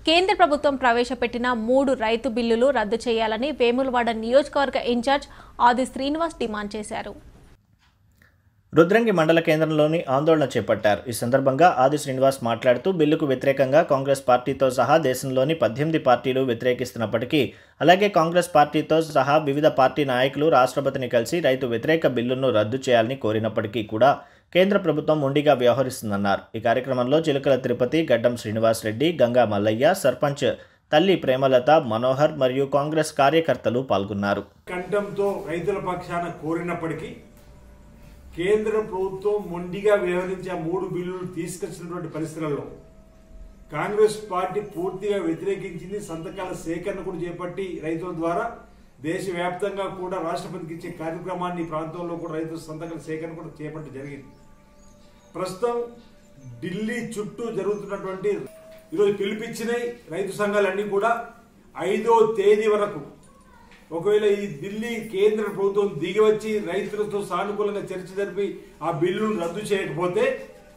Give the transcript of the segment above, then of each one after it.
కేంద్ర ప్రభుత్వం ప్రవేశపెట్టిన మూడు రైతు బిల్లులు రద్దు చేయాలని వేములవాడ నియోజకవర్గ ఇన్ఛార్జ్ ఆది శ్రీనివాస్ డిమాండ్ చేశారు రుద్రంగి మండల కేంద్రంలోని ఆందోళన చేపట్టారు ఈ సందర్భంగా ఆది శ్రీనివాస్ మాట్లాడుతూ బిల్లుకు వ్యతిరేకంగా కాంగ్రెస్ పార్టీతో సహా దేశంలోని పద్దెనిమిది పార్టీలు వ్యతిరేకిస్తున్నప్పటికీ అలాగే కాంగ్రెస్ పార్టీతో సహా వివిధ పార్టీ నాయకులు రాష్ట్రపతిని కలిసి రైతు వ్యతిరేక బిల్లును రద్దు చేయాలని కోరినప్పటికీ కూడా కేంద్ర ప్రభుత్వం మొండిగా వ్యవహరిస్తుందన్నారు ఈ కార్యక్రమంలో చిలుకల తిరుపతి గడ్డం శ్రీనివాస్ రెడ్డి గంగా మల్లయ్య సర్పంచ్ తల్లి ప్రేమలత మనోహర్ మరియు కాంగ్రెస్ కార్యకర్తలు పాల్గొన్నారు కంఠంతో రైతుల పక్షాన కోరినప్పటికీ కేంద్ర ప్రభుత్వం మొండిగా వ్యవహరించే ఆ మూడు బిల్లులు తీసుకొచ్చినటువంటి పరిస్థితులలో కాంగ్రెస్ పార్టీ పూర్తిగా వ్యతిరేకించింది సంతకాల సేకరణ కూడా చేపట్టి రైతుల ద్వారా దేశవ్యాప్తంగా కూడా రాష్ట్రపతికి ఇచ్చే కార్యక్రమాన్ని ఈ ప్రాంతంలో కూడా రైతుల సంతకాల సేకరణ కూడా చేపట్టి జరిగింది ప్రస్తుతం ఢిల్లీ చుట్టూ జరుగుతున్నటువంటి ఈరోజు పిలిపించినాయి రైతు సంఘాలన్నీ కూడా ఐదో తేదీ వరకు ఒకవేళ ఈ ఢిల్లీ కేంద్ర ప్రభుత్వం దిగి వచ్చి రైతులతో సానుకూలంగా చర్చ జరిపి ఆ బిల్లును రద్దు చేయకపోతే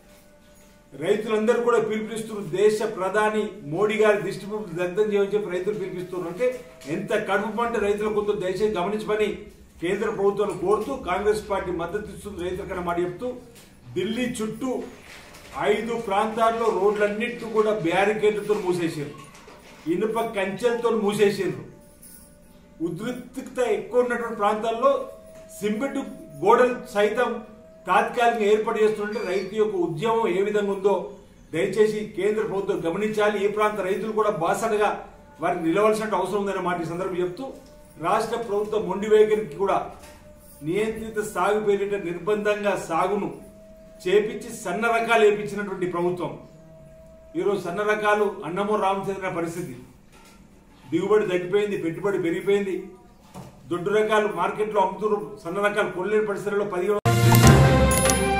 రైతులందరూ కూడా పిలుపునిస్తున్నారు దేశ ప్రధాని మోడీ గారి దృష్టి దగ్ధం చేయమని చెప్పి రైతులు పిలిపిస్తున్నారు అంటే ఎంత కడుపు పంట రైతులకు ఉందో దయచేసి గమనించమని కేంద్ర ప్రభుత్వాన్ని కోరుతూ కాంగ్రెస్ పార్టీ మద్దతు ఇస్తుంది రైతులకన్నా మాట చెప్తూ ఢిల్లీ చుట్టూ ఐదు ప్రాంతాల్లో రోడ్లన్నింటినీ కూడా బ్యారికేడ్లతో మూసేసారు ఇనుప కంచెలతో మూసేసారు ఉద్రిక్తత ఎక్కువ ఉన్నటువంటి ప్రాంతాల్లో సిమెంట్ గోడలు సైతం తాత్కాలికంగా ఏర్పాటు చేస్తుంటే రైతు యొక్క ఉద్యమం ఏ విధంగా ఉందో దయచేసి కేంద్ర ప్రభుత్వం గమనించాలి ఈ ప్రాంత రైతులు కూడా బాసటగా వారికి నిలవలసిన అవసరం ఉందనే మాట ఈ సందర్భం చెప్తూ రాష్ట్ర ప్రభుత్వ మొండి వైఖరికి కూడా నియంత్రిత సాగు పేరిట నిర్బంధంగా సాగును చేపించి సన్న రకాలు వేపించినటువంటి ప్రభుత్వం ఈరోజు సన్న రకాలు అన్నమో రామచంద్ర పరిస్థితి దిగుబడి తగ్గిపోయింది పెట్టుబడి పెరిగిపోయింది దొడ్డు రకాలు మార్కెట్లో అమ్ముతున్నారు సన్న రకాలు కొనలేని పరిస్థితుల్లో పదిహేను